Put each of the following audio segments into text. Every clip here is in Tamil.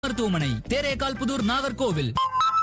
மருத்துவமனை தேரேகால் புதூர் நாகர்கோவில்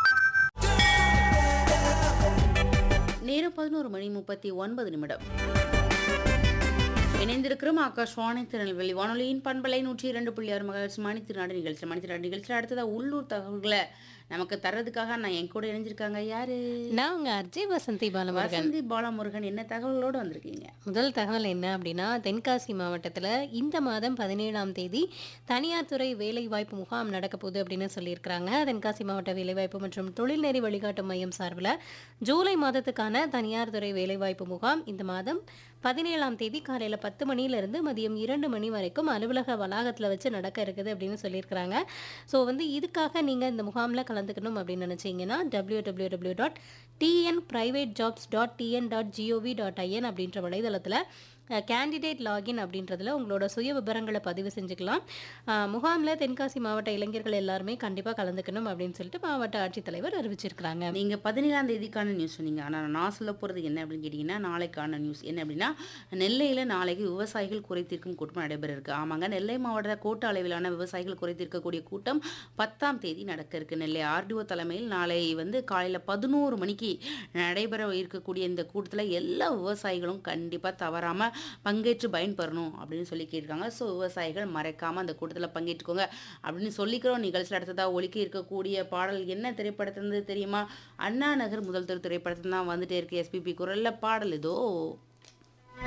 நேரம் பதினோரு மணி முப்பத்தி ஒன்பது நிமிடம் இணைந்திருக்கிறோம் ஆகாஷ்வாணி திருநெல்வேலி வானொலியின் பண்பலை நூற்றி இரண்டு புள்ளி ஆறு மகர்ஸ் மணி திருநாடு நிகழ்ச்சி மணி திருநாடு நிகழ்ச்சியில் அடுத்ததா உள்ளூர் தகவல்களை நமக்கு தர்றதுக்காக நான் என் கூட இணைஞ்சிருக்காங்க யாரு நான் உங்க அர்ஜய் வசந்தி பாலமுருகன் வசந்தி பாலமுருகன் என்ன தகவலோடு வந்திருக்கீங்க முதல் தகவல் என்ன அப்படின்னா தென்காசி மாவட்டத்தில் இந்த மாதம் பதினேழாம் தேதி தனியார் துறை வேலைவாய்ப்பு முகாம் நடக்க போகுது அப்படின்னு சொல்லியிருக்கிறாங்க தென்காசி மாவட்ட வேலைவாய்ப்பு மற்றும் தொழில்நெறி வழிகாட்டு மையம் சார்பில் ஜூலை மாதத்துக்கான தனியார் துறை வேலைவாய்ப்பு முகாம் இந்த மாதம் பதினேழாம் தேதி காலையில் பத்து மணியிலிருந்து மதியம் இரண்டு மணி வரைக்கும் அலுவலக வளாகத்தில் வச்சு நடக்க இருக்குது அப்படின்னு சொல்லியிருக்கிறாங்க ஸோ வந்து இதுக்காக நீங்கள் இந்த முகாமில் கலந்துக்கணும் அப்படின்னு நினச்சிங்கன்னா W W W dot TN private jobs dot TN dot GOV dot IN அப்படின்ற வலைதளத்தில் கேண்டிடேட் லாகின் அப்படின்றதுல உங்களோட சுய விவரங்களை பதிவு செஞ்சுக்கலாம் அஹ், முகாமில் தென்காசி மாவட்ட இளைஞர்கள் எல்லாருமே கண்டிப்பாக கலந்துக்கணும் அப்படின்னு சொல்லிட்டு மாவட்ட ஆட்சித்தலைவர் அறிவிச்சிருக்கிறாங்க நீங்க பதினேழாம் தேதிக்கான நியூஸ் சொன்னீங்க ஆனா நான் சொல்ல போறது என்ன அப்படின்னு கேட்டீங்கன்னா நாளைக்கான நியூஸ் என்ன அப்படின்னா நெல்லையில நாளைக்கு விவசாயிகள் குறைதீர்க்கும் கூட்டம் நடைபெற இருக்கு ஆமாங்க நெல்லை மாவட்ட கோட்ட அளவிலான விவசாயிகள் குறைதீர்க்கக்கூடிய கூட்டம் பத்தாம் தேதி நடக்க இருக்கு நெல்லை ஆர்டிஓ தலைமையில் நாளை வந்து காலையில பதினோரு மணிக்கு நடைபெற இருக்கக்கூடிய இந்த கூட்டத்தில் எல்லா விவசாயிகளும் கண்டிப்பா தவறாம பங்கேற்று பயன்பெறணும் அப்படின்னு சொல்லி கேட்டிருக்காங்க ஸோ விவசாயிகள் மறைக்காம அந்த கூட்டத்தில் பங்கேற்றுக்கோங்க அப்படின்னு சொல்லிக்கிறோம் நிகழ்ச்சியில் அடுத்ததாக ஒலிக்க இருக்கக்கூடிய பாடல் என்ன திரைப்படத்திலிருந்து தெரியுமா அண்ணா நகர் முதல் தெரு திரைப்படத்தில் தான் வந்துட்டே இருக்கு எஸ்பிபி குரல்ல பாடல் இதோ